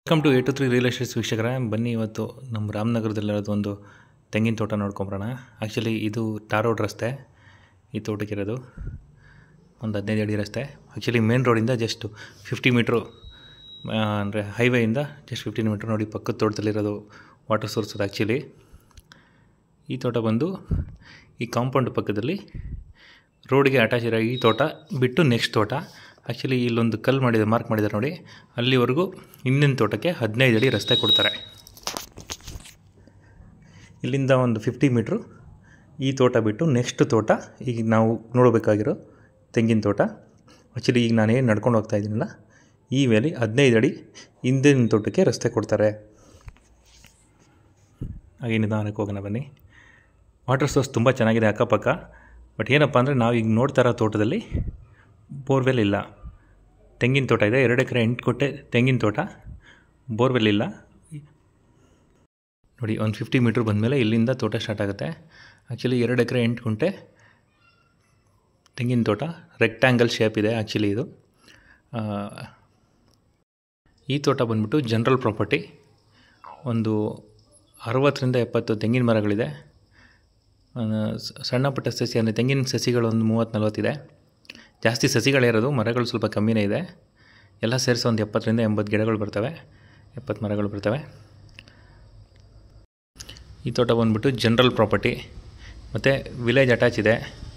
welcome to A two three real estates ವೀಕ್ಷಕರೇ ಬನ್ನಿ ಇವತ್ತು ನಮ್ಮ ರಾಮನಗರದಲ್ಲಿರೋದು ಒಂದು ತೆಂಗಿನ ತೋಟ ನೋಡ್ಕೊಂಬರೋಣ ಆ್ಯಕ್ಚುಲಿ ಇದು ಟಾರ್ ರೋಡ್ ರಸ್ತೆ ಈ ತೋಟಕ್ಕಿರೋದು ಒಂದು ಹದಿನೈದು ಅಡಿ ರಸ್ತೆ ಆ್ಯಕ್ಚುಲಿ ಮೇನ್ ರೋಡಿಂದ ಜಸ್ಟ್ ಫಿಫ್ಟಿ ಮೀಟ್ರು ಅಂದರೆ ಹೈವೇಯಿಂದ ಜಸ್ಟ್ ಫಿಫ್ಟೀನ್ ಮೀಟ್ರ್ ನೋಡಿ ಪಕ್ಕದ ತೋಟದಲ್ಲಿರೋದು ವಾಟರ್ ಸೋರ್ಸ್ ಅದು ಆ್ಯಕ್ಚುಲಿ ಈ ತೋಟ ಬಂದು ಈ ಕಾಂಪೌಂಡ್ ಪಕ್ಕದಲ್ಲಿ ರೋಡಿಗೆ ಅಟ್ಯಾಚ್ ಇರೋ ಈ ತೋಟ ಬಿಟ್ಟು ನೆಕ್ಸ್ಟ್ ತೋಟ ಆ್ಯಕ್ಚುಲಿ ಇಲ್ಲೊಂದು ಕಲ್ಲು ಮಾಡಿದೆ ಮಾರ್ಕ್ ಮಾಡಿದ್ದಾರೆ ನೋಡಿ ಅಲ್ಲಿವರೆಗೂ ಹಿಂದಿನ ತೋಟಕ್ಕೆ ಹದಿನೈದು ಅಡಿ ರಸ್ತೆ ಕೊಡ್ತಾರೆ ಇಲ್ಲಿಂದ ಒಂದು ಫಿಫ್ಟಿ ಮೀಟ್ರು ಈ ತೋಟ ಬಿಟ್ಟು ನೆಕ್ಸ್ಟ್ ತೋಟ ಈಗ ನಾವು ನೋಡಬೇಕಾಗಿರೋ ತೆಂಗಿನ ತೋಟ ಆ್ಯಕ್ಚುಲಿ ಈಗ ನಾನೇನು ನಡ್ಕೊಂಡು ಹೋಗ್ತಾ ಇದ್ದೀನಲ್ಲ ಈ ವೇಳೆ ಹದಿನೈದು ಅಡಿ ಹಿಂದಿನ ತೋಟಕ್ಕೆ ರಸ್ತೆ ಕೊಡ್ತಾರೆ ಹಾಗೆ ನಿಧಾನಕ್ಕೆ ಹೋಗೋಣ ಬನ್ನಿ ವಾಟರ್ ಸೋರ್ಸ್ ತುಂಬ ಚೆನ್ನಾಗಿದೆ ಅಕ್ಕಪಕ್ಕ ಬಟ್ ಏನಪ್ಪ ಅಂದರೆ ನಾವು ಈಗ ನೋಡ್ತಾ ಇರೋ ತೋಟದಲ್ಲಿ ಬೋರ್ವೆಲ್ ಇಲ್ಲ ತೆಂಗಿನ ತೋಟ ಇದೆ ಎರಡು ಎಕರೆ ಎಂಟು ಕೊಟ್ಟೆ ತೆಂಗಿನ ತೋಟ ಬೋರ್ವೆಲ್ ಇಲ್ಲ ನೋಡಿ ಒಂದು ಫಿಫ್ಟಿ ಮೀಟ್ರ್ ಬಂದಮೇಲೆ ಇಲ್ಲಿಂದ ತೋಟ ಸ್ಟಾರ್ಟ್ ಆಗುತ್ತೆ ಆ್ಯಕ್ಚುಲಿ ಎರಡು ಎಕರೆ ಎಂಟು ಗುಂಟೆ ತೆಂಗಿನ ತೋಟ ರೆಕ್ಟ್ಯಾಂಗಲ್ ಶೇಪ್ ಇದೆ ಆ್ಯಕ್ಚುಲಿ ಇದು ಆ, ಈ ತೋಟ ಬಂದ್ಬಿಟ್ಟು ಜನರಲ್ ಪ್ರಾಪರ್ಟಿ ಒಂದು ಅರವತ್ತರಿಂದ ಎಪ್ಪತ್ತು ತೆಂಗಿನ ಮರಗಳಿದೆ ಆ, ಸ- ಸಣ್ಣ ಪುಟ್ಟ ಸಸಿ ಅಂದರೆ ತೆಂಗಿನ ಸಸಿಗಳು ಒಂದು ಮೂವತ್ತು ನಲ್ವತ್ತಿದೆ ಜಾಸ್ತಿ ಸಸಿಗಳೇ ಇರೋದು ಮರಗಳು ಸ್ವಲ್ಪ ಕಮ್ಮಿನೇ ಇದೆ ಎಲ್ಲ ಸೇರಿಸಿ ಒಂದು ಎಪ್ಪತ್ತರಿಂದ ಎಂಬತ್ತು ಗಿಡಗಳು ಬರ್ತವೆ ಎಪ್ಪತ್ತು ಮರಗಳು ಬರ್ತವೆ ಈ ತೋಟ ಬಂದ್ಬಿಟ್ಟು ಜನರಲ್ ಪ್ರಾಪರ್ಟಿ ಮತ್ತು ವಿಲೇಜ್ ಅಟ್ಯಾಚ್ ಇದೆ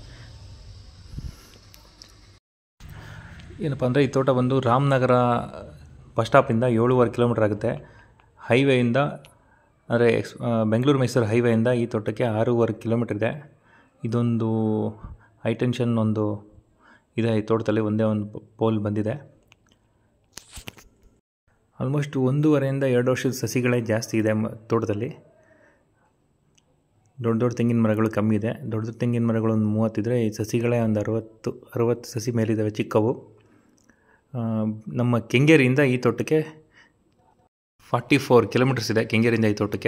ಏನಪ್ಪ ಅಂದರೆ ಈ ತೋಟ ಬಂದು ರಾಮನಗರ ಬಸ್ ಸ್ಟಾಪಿಂದ ಏಳುವರೆ ಕಿಲೋಮೀಟ್ರ್ ಆಗುತ್ತೆ ಹೈವೇಯಿಂದ ಅಂದರೆ ಎಕ್ಸ್ ಬೆಂಗಳೂರು ಮೈಸೂರು ಹೈವೇಯಿಂದ ಈ ತೋಟಕ್ಕೆ ಆರೂವರೆ ಕಿಲೋಮೀಟ್ರ್ ಇದೆ ಇದೊಂದು ಹೈ ಟೆನ್ಷನ್ ಒಂದು ಇದೆ ಈ ತೋಟದಲ್ಲಿ ಒಂದೇ ಒಂದು ಪೋಲ್ ಬಂದಿದೆ ಆಲ್ಮೋಸ್ಟ್ ಒಂದೂವರೆಯಿಂದ ಎರಡು ವರ್ಷದ ಸಸಿಗಳೇ ಜಾಸ್ತಿ ಇದೆ ಮ ತೋಟದಲ್ಲಿ ದೊಡ್ಡ ದೊಡ್ಡ ತೆಂಗಿನ ಮರಗಳು ಕಮ್ಮಿ ಇದೆ ದೊಡ್ಡ ದೊಡ್ಡ ತೆಂಗಿನ ಮರಗಳು ಒಂದು ಮೂವತ್ತಿದ್ರೆ ಈ ಸಸಿಗಳೇ ಒಂದು ಅರವತ್ತು ಅರವತ್ತು ಸಸಿ ಮೇಲಿದ್ದಾವೆ ಚಿಕ್ಕವು ಆ, ನಮ್ಮ ಕೆಂಗೇರಿಯಿಂದ ಈ ತೋಟಕ್ಕೆ ಫಾರ್ಟಿ ಫೋರ್ ಕಿಲೋಮೀಟರ್ಸ್ ಇದೆ ಕೆಂಗೇರಿಯಿಂದ ಈ ತೋಟಕ್ಕೆ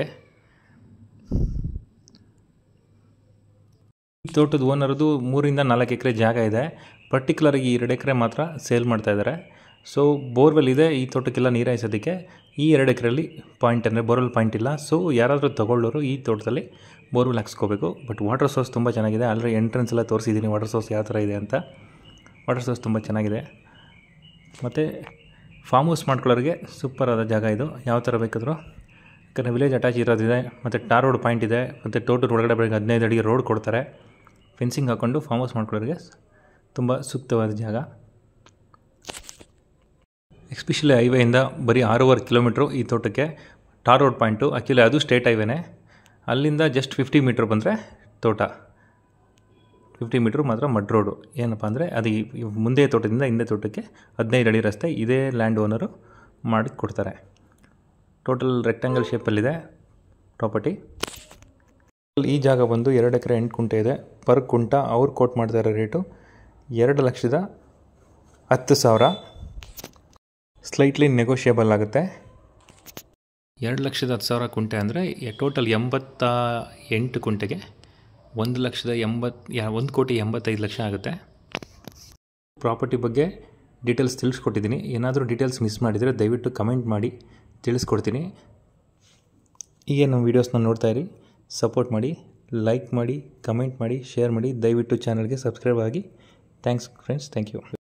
ಈ ತೋಟದ ಓನರ್ದು ಮೂರಿಂದ ನಾಲ್ಕು ಎಕರೆ ಜಾಗ ಇದೆ ಪರ್ಟಿಕ್ಯುಲರಾಗಿ ಎರಡು ಎಕರೆ ಮಾತ್ರ ಸೇಲ್ ಮಾಡ್ತಾ ಇದ್ದಾರೆ ಸೊ ಬೋರ್ವೆಲ್ ಇದೆ ಈ ತೋಟಕ್ಕೆಲ್ಲ ನೀರು ಹಾಯಿಸೋದಕ್ಕೆ ಈ ಎರಡು ಎಕರೆಯಲ್ಲಿ ಪಾಯಿಂಟ್ ಅಂದರೆ ಬೋರ್ವೆಲ್ ಪಾಯಿಂಟ್ ಇಲ್ಲ ಸೊ ಯಾರಾದರೂ ತಗೊಳ್ಳೋರು ಈ ತೋಟದಲ್ಲಿ ಬೋರ್ವೆಲ್ ಹಾಕ್ಸ್ಕೋಬೇಕು ಬಟ್ ವಾಟರ್ ಸೋರ್ಸ್ ತುಂಬ ಚೆನ್ನಾಗಿದೆ ಆಲ್ರೆಡಿ ಎಂಟ್ರೆನ್ಸ್ ಎಲ್ಲ ತೋರಿಸಿದ್ದೀನಿ ವಾಟರ್ ಸೋರ್ಸ್ ಯಾವ ಥರ ಇದೆ ಅಂತ ವಾಟರ್ ಸೋರ್ಸ್ ತುಂಬ ಚೆನ್ನಾಗಿದೆ ಮತ್ತು ಫಾರ್ಮ್ ಹೌಸ್ ಮಾಡ್ಕೊಳ್ಳೋರಿಗೆ ಸೂಪರ್ ಆದ ಜಾಗ ಇದು ಯಾವ ಥರ ಬೇಕಾದರೂ ಯಾಕಂದರೆ ವಿಲೇಜ್ ಅಟ್ಯಾಚ್ ಇರೋದಿದೆ ಮತ್ತು ಟಾರ್ ರೋಡ್ ಪಾಯಿಂಟ್ ಇದೆ ಮತ್ತು ತೋಟದ ಒಳಗಡೆ ಬೆಳಗ್ಗೆ ಹದಿನೈದು ಅಡಿ ರೋಡ್ ಕೊಡ್ತಾರೆ ಫೆನ್ಸಿಂಗ್ ಹಾಕ್ಕೊಂಡು ಫಾರ್ಮ್ ಹೌಸ್ ಮಾಡ್ಕೊಳ್ಳೋರಿಗೆ ತುಂಬ ಸೂಕ್ತವಾದ ಜಾಗ ಎಕ್ಸ್ಪೆಷಲಿ ಹೈವೇಯಿಂದ ಬರೀ ಆರೂವರೆ ಕಿಲೋಮೀಟ್ರು ಈ ತೋಟಕ್ಕೆ ಟಾರ್ ರೋಡ್ ಪಾಯಿಂಟು ಆ್ಯಕ್ಚುಲಿ ಅದು ಸ್ಟೇಟ್ ಹೈವೇನೇ ಅಲ್ಲಿಂದ ಜಸ್ಟ್ ಫಿಫ್ಟಿ ಮೀಟ್ರ್ ಬಂದರೆ ತೋಟ ಫಿಫ್ಟಿ ಮೀಟ್ರ್ ಮಾತ್ರ ಮಡ್ ರೋಡು ಏನಪ್ಪ ಅಂದರೆ ಅದು ಈ- ಈ ಮುಂದೆ ತೋಟದಿಂದ ಹಿಂದೆ ತೋಟಕ್ಕೆ ಹದಿನೈದು ಅಡಿ ರಸ್ತೆ ಇದೇ ಲ್ಯಾಂಡ್ ಓನರು ಮಾಡಿ ಕೊಡ್ತಾರೆ ಟೋಟಲ್ ರೆಕ್ಟ್ಯಾಂಗಲ್ ಶೇಪಲ್ಲಿದೆ ಪ್ರಾಪರ್ಟಿ ಈ ಜಾಗ ಬಂದು ಎರಡು ಎಕರೆ ಎಂಟು ಕುಂಟೆ ಇದೆ ಪರ್ ಕುಂಟ ಅವ್ರು ಕೋಟ್ ಮಾಡ್ತಾ ಇರೋ ರೇಟು ಎರಡು ಲಕ್ಷದ ಹತ್ತು ಸಾವಿರ ಸ್ಲೈಟ್ಲಿ ನೆಗೋಷಿಯಬಲ್ ಆಗುತ್ತೆ ಎರಡು ಲಕ್ಷದ ಹತ್ತು ಸಾವಿರ ಕುಂಟೆ ಅಂದರೆ ಟೋಟಲ್ ಎಂಬತ್ತ ಎಂಟು ಕುಂಟೆಗೆ ಒಂದು ಲಕ್ಷದ ಎಂಬತ್ತು ಯಾ ಒಂದು ಕೋಟಿ ಎಂಬತ್ತೈದು ಲಕ್ಷ ಆಗುತ್ತೆ ಪ್ರಾಪರ್ಟಿ ಬಗ್ಗೆ ಡೀಟೇಲ್ಸ್ ತಿಳಿಸ್ಕೊಟ್ಟಿದ್ದೀನಿ ಏನಾದರೂ ಡೀಟೇಲ್ಸ್ ಮಿಸ್ ಮಾಡಿದರೆ ದಯವಿಟ್ಟು ಕಮೆಂಟ್ ಮಾಡಿ ತಿಳಿಸ್ಕೊಡ್ತೀನಿ ಹೀಗೆ ನಮ್ಮ ವೀಡಿಯೋಸ್ನ ನೋಡ್ತಾ ಇರಿ ಸಪೋರ್ಟ್ ಮಾಡಿ ಲೈಕ್ ಮಾಡಿ ಕಮೆಂಟ್ ಮಾಡಿ ಶೇರ್ ಮಾಡಿ ದಯವಿಟ್ಟು ಚಾನಲ್ಗೆ ಸಬ್ಸ್ಕ್ರೈಬ್ ಆಗಿ ಥ್ಯಾಂಕ್ಸ್ ಫ್ರೆಂಡ್ಸ್ ಥ್ಯಾಂಕ್ ಯು